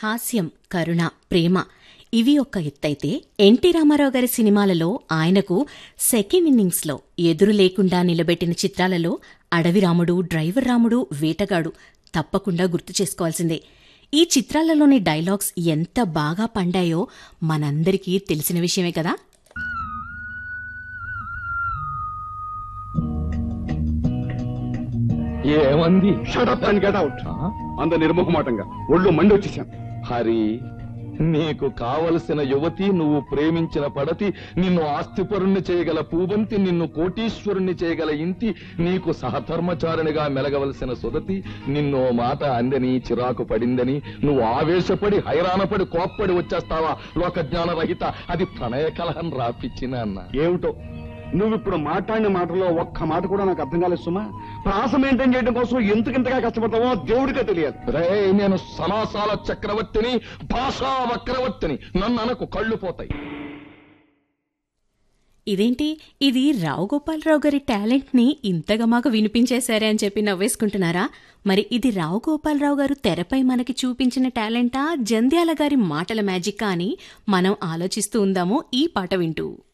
హాస్యం కరుణ ప్రేమ ఇవి ఒక ఎత్తైతే ఎన్టీ రామారావు గారి సినిమాలలో ఆయనకు సెకండ్ ఇన్నింగ్స్లో ఎదురు లేకుండా నిలబెట్టిన చిత్రాలలో అడవి రాముడు డ్రైవర్ రాముడు వేటగాడు తప్పకుండా గుర్తు చేసుకోవాల్సిందే ఈ చిత్రాలలోని డైలాగ్స్ ఎంత బాగా పండాయో మనందరికీ తెలిసిన విషయమే కదా ఏమంది షటప్ అండ్ గెట్ అవుట్ అంత నిర్ముఖమాటంగా ఒళ్ళు మండి వచ్చేసాం హరి నీకు కావలసిన యువతి నువ్వు ప్రేమించిన పడతి నిన్ను ఆస్తిపరుణ్ణి చేయగల పూబంతి నిన్ను కోటీశ్వరుణ్ణి చేయగల ఇంతి నీకు సహధర్మచారిణిగా మెలగవలసిన సుదతి నిన్నో మాట అందని చిరాకు పడిందని నువ్వు ఆవేశపడి హైరాణపడి కోప్పడి వచ్చేస్తావా లోక జ్ఞాన రహిత అది ప్రణయ కలహం రాపిచ్చిన అన్న ఏమిటో నువ్వు ఇప్పుడు మాట్లాడిన మాటలో ఒక్క మాట కూడా నాకు అర్థం కాలేదు సుమా ప్రాస మెయింటైన్ చేయడం కోసం ఎందుకు ఇంతగా కష్టపడతావో దేవుడికే తెలియదు రే నేను సమాసాల చక్రవర్తిని భాషా వక్రవర్తిని నన్ను అనకు కళ్ళు పోతాయి ఇదేంటి ఇది రావు గోపాలరావు గారి టాలెంట్ని ఇంతగా మాకు వినిపించేశారే అని చెప్పి నవ్వేసుకుంటున్నారా మరి ఇది రావు గోపాలరావు గారు తెరపై మనకి చూపించిన టాలెంటా జంధ్యాల గారి మాటల మ్యాజిక్కా అని మనం ఆలోచిస్తూ ఉందాము ఈ పాట వింటూ